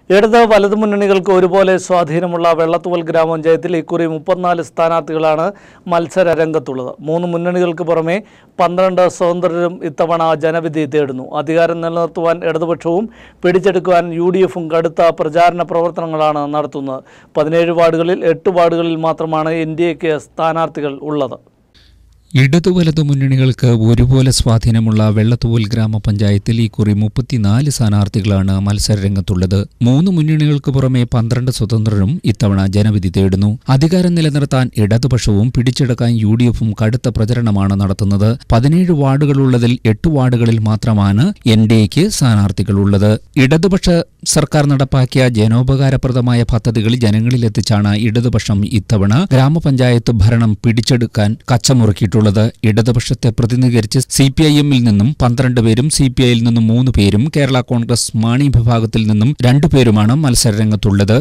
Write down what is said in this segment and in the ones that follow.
ഇടത് വലത് മുന്നണികൾക്ക് ഒരുപോലെ സ്വാധീനമുള്ള വെള്ളത്തുവൽ ഗ്രാമപഞ്ചായത്തിൽ ഇക്കുറി മുപ്പത്തിനാല് സ്ഥാനാർത്ഥികളാണ് മത്സര രംഗത്തുള്ളത് മൂന്ന് മുന്നണികൾക്ക് പുറമെ പന്ത്രണ്ട് സ്വതന്ത്രരും ഇത്തവണ ജനവിധി തേടുന്നു അധികാരം നിലനിർത്തുവാൻ ഇടതുപക്ഷവും പിടിച്ചെടുക്കുവാൻ യു ഡി എഫും കടുത്ത പ്രചാരണ പ്രവർത്തനങ്ങളാണ് നടത്തുന്നത് പതിനേഴ് വാർഡുകളിൽ എട്ട് വാർഡുകളിൽ മാത്രമാണ് എൻ ഡി എക്ക് സ്ഥാനാർത്ഥികൾ ഉള്ളത് ഇടതു വലതു മുന്നണികൾക്ക് ഒരുപോലെ സ്വാധീനമുള്ള വെള്ളത്തൂവൽ ഗ്രാമപഞ്ചായത്തിൽ ഇക്കുറി മുപ്പത്തിനാല് സ്ഥാനാർത്ഥികളാണ് മത്സരരംഗത്തുള്ളത് മൂന്ന് മുന്നണികൾക്ക് പുറമെ പന്ത്രണ്ട് സ്വതന്ത്രരും ഇത്തവണ ജനവിധി തേടുന്നു അധികാരം നിലനിർത്താൻ ഇടതുപക്ഷവും പിടിച്ചെടുക്കാൻ യു ഡി എഫും കടുത്ത പ്രചരണമാണ് നടത്തുന്നത് പതിനേഴ് വാർഡുകളുള്ളതിൽ എട്ട് വാർഡുകളിൽ മാത്രമാണ് എൻ ഡി എക്ക് സ്ഥാനാർത്ഥികളുള്ളത് ഇടതുപക്ഷ സർക്കാർ നടപ്പാക്കിയ ജനോപകാരപ്രദമായ പദ്ധതികൾ ജനങ്ങളിലെത്തിച്ചാണ് ഇടതുപക്ഷം ഇത്തവണ ഗ്രാമപഞ്ചായത്ത് ഭരണം പിടിച്ചെടുക്കാൻ കച്ചമുറുക്കിയിട്ടുള്ളത് ഇടതുപക്ഷത്തെ പ്രതിനിധീകരിച്ച് സി പി ഐ എമ്മിൽ നിന്നും പന്ത്രണ്ട് പേരും സി പി ഐയിൽ നിന്നും മൂന്ന് പേരും കേരള കോൺഗ്രസ് മാണി വിഭാഗത്തിൽ നിന്നും രണ്ടു പേരുമാണ് മത്സരരംഗത്തുള്ളത്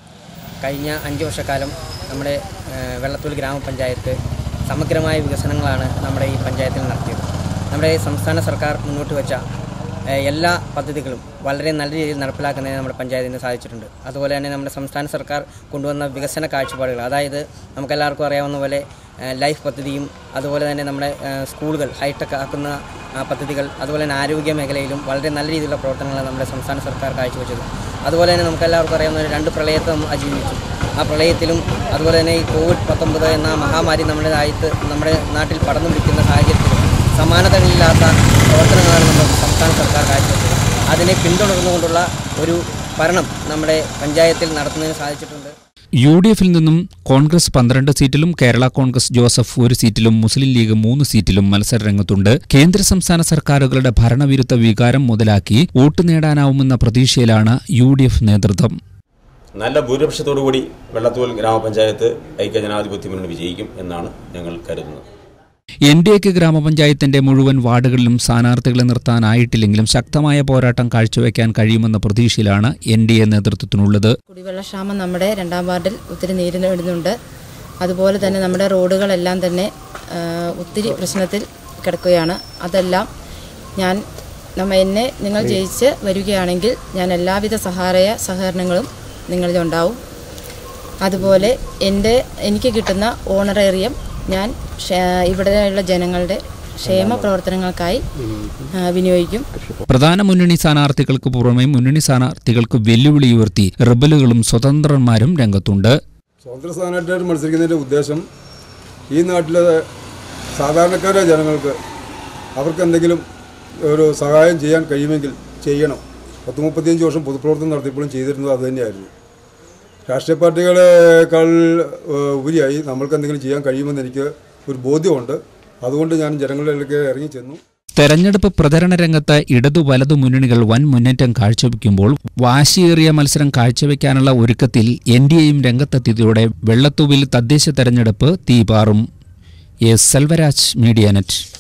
കഴിഞ്ഞ അഞ്ച് വർഷക്കാലം നമ്മുടെ ഏഹ്, വെള്ളത്തൂൽ ഗ്രാമപഞ്ചായത്ത് സമഗ്രമായ വികസനങ്ങളാണ് നമ്മുടെ ഈ പഞ്ചായത്തിൽ നടത്തിയത് നമ്മുടെ സംസ്ഥാന സർക്കാർ മുന്നോട്ട് വെച്ച ഏഹ്, എല്ലാ പദ്ധതികളും വളരെ നല്ല രീതിയിൽ നടപ്പിലാക്കുന്നതിന് നമ്മുടെ പഞ്ചായത്തിന് സാധിച്ചിട്ടുണ്ട് അതുപോലെ തന്നെ നമ്മുടെ സംസ്ഥാന സർക്കാർ കൊണ്ടുവന്ന വികസന കാഴ്ചപ്പാടുകൾ അതായത് നമുക്കെല്ലാവർക്കും അറിയാവുന്ന പോലെ ഏഹ്, ലൈഫ് പദ്ധതിയും അതുപോലെ തന്നെ നമ്മുടെ ഏഹ്, സ്കൂളുകൾ ഹൈടെക് ആക്കുന്ന ആ, പദ്ധതികൾ അതുപോലെ തന്നെ ആരോഗ്യ മേഖലയിലും വളരെ നല്ല രീതിയിലുള്ള പ്രവർത്തനങ്ങളാണ് നമ്മുടെ സംസ്ഥാന സർക്കാർ കാഴ്ചവെച്ചത് അതുപോലെ തന്നെ നമുക്കെല്ലാവർക്കും അറിയാവുന്ന ഒരു രണ്ട് പ്രളയത്തെ നമ്മൾ അതിജീവിച്ചു ആ പ്രളയത്തിലും അതുപോലെ തന്നെ ഈ കോവിഡ് പത്തൊമ്പത് എന്ന മഹാമാരി നമ്മുടെ രാജ്യത്ത് നമ്മുടെ നാട്ടിൽ പടർന്നു പിടിക്കുന്ന സാഹചര്യത്തിലും സമാനതകളില്ലാത്ത പ്രവർത്തനങ്ങളാണ് നമ്മുടെ സംസ്ഥാന സർക്കാർ കാഴ്ചവെച്ചത് അതിനെ പിന്തുടർന്നുകൊണ്ടുള്ള ഒരു ഭരണം നമ്മുടെ പഞ്ചായത്തിൽ നടത്തുന്നതിന് സാധിച്ചിട്ടുണ്ട് യു ഡി എഫിൽ നിന്നും കോൺഗ്രസ് പന്ത്രണ്ട് സീറ്റിലും കേരള കോൺഗ്രസ് ജോസഫ് ഒരു സീറ്റിലും മുസ്ലിം ലീഗ് മൂന്ന് സീറ്റിലും മത്സരരംഗത്തുണ്ട് കേന്ദ്ര സംസ്ഥാന സർക്കാരുകളുടെ ഭരണവിരുദ്ധ വികാരം മുതലാക്കി വോട്ട് നേടാനാവുമെന്ന പ്രതീക്ഷയിലാണ് യു ഡി എഫ് നേതൃത്വം നല്ല ഭൂരിപക്ഷത്തോടുകൂടി വെള്ളത്തൂൽ ഗ്രാമപഞ്ചായത്ത് ഐക്യജനാധിപത്യ മുന്നണി വിജയിക്കും എന്നാണ് ഞങ്ങൾ കരുതുന്നത് എൻ ഡി എക്ക് ഗ്രാമപഞ്ചായത്തിന്റെ മുഴുവൻ വാർഡുകളിലും സ്ഥാനാർത്ഥികളെ നിർത്താനായിട്ടില്ലെങ്കിലും ശക്തമായ പോരാട്ടം കാഴ്ചവെക്കാൻ കഴിയുമെന്ന പ്രതീക്ഷയിലാണ് എൻ ഡി എ നേതൃത്വത്തിനുള്ളത് കുടിവെള്ളക്ഷാമം നമ്മുടെ രണ്ടാം വാർഡിൽ ഒത്തിരി നേരിടുന്നുണ്ട് അതുപോലെ തന്നെ നമ്മുടെ റോഡുകളെല്ലാം തന്നെ ആ, ഒത്തിരി പ്രശ്നത്തിൽ കിടക്കുകയാണ് അതെല്ലാം ഞാൻ നമ്മ എന്നെ നിങ്ങൾ ജയിച്ച് വരികയാണെങ്കിൽ ഞാൻ എല്ലാവിധ സഹായ സഹകരണങ്ങളും നിങ്ങളിലുണ്ടാവും അതുപോലെ എൻ്റെ എനിക്ക് കിട്ടുന്ന ഓണറേറിയം ഞാൻ ക്ഷേ- ഇവിടെയുള്ള ജനങ്ങളുടെ ക്ഷേമ പ്രവർത്തനങ്ങൾക്കായി ആ, വിനിയോഗിക്കും പ്രധാന മുന്നണി സ്ഥാനാർത്ഥികൾക്ക് പുറമെ മുന്നണി സ്ഥാനാർത്ഥികൾക്ക് വെല്ലുവിളി ഉയർത്തി റിബലുകളും സ്വതന്ത്രന്മാരും രംഗത്തുണ്ട് സ്വതന്ത്ര സ്ഥാനാർത്ഥിയായിട്ട് മത്സരിക്കുന്നതിൻ്റെ ഉദ്ദേശം ഈ നാട്ടിലെ സാധാരണക്കാരായ ജനങ്ങൾക്ക് അവർക്ക് എന്തെങ്കിലും ഒരു സഹായം ചെയ്യാൻ കഴിയുമെങ്കിൽ ചെയ്യണം പത്ത് മുപ്പത്തിയഞ്ച് വർഷം പൊതുപ്രവർത്തനം നടത്തിയപ്പോഴും ചെയ്തിരുന്നത് അതുതന്നെയായിരുന്നു രാഷ്ട്രീയ പാർട്ടികളെക്കാൾ ഏഹ്, ഉപരിയായി നമ്മൾക്ക് എന്തെങ്കിലും ചെയ്യാൻ കഴിയുമെന്ന് എനിക്ക് ഒരു ബോധ്യമുണ്ട് അതുകൊണ്ട് ഞാൻ ജനങ്ങളിലേക്ക് ഇറങ്ങി ചെന്നു തെരഞ്ഞെടുപ്പ് പ്രചരണ രംഗത്ത് ഇടതു വലതു മുന്നണികൾ വൻ മുന്നേറ്റം കാഴ്ചവെക്കുമ്പോൾ വാശിയേറിയ മത്സരം കാഴ്ചവെക്കാനുള്ള ഒരുക്കത്തിൽ എൻ ഡി എയും രംഗത്തെത്തിയതോടെ വെള്ളത്തൂവിൽ തദ്ദേശ തെരഞ്ഞെടുപ്പ് തീപാറും എസ് സെൽവരാജ് മീഡിയ നെറ്റ്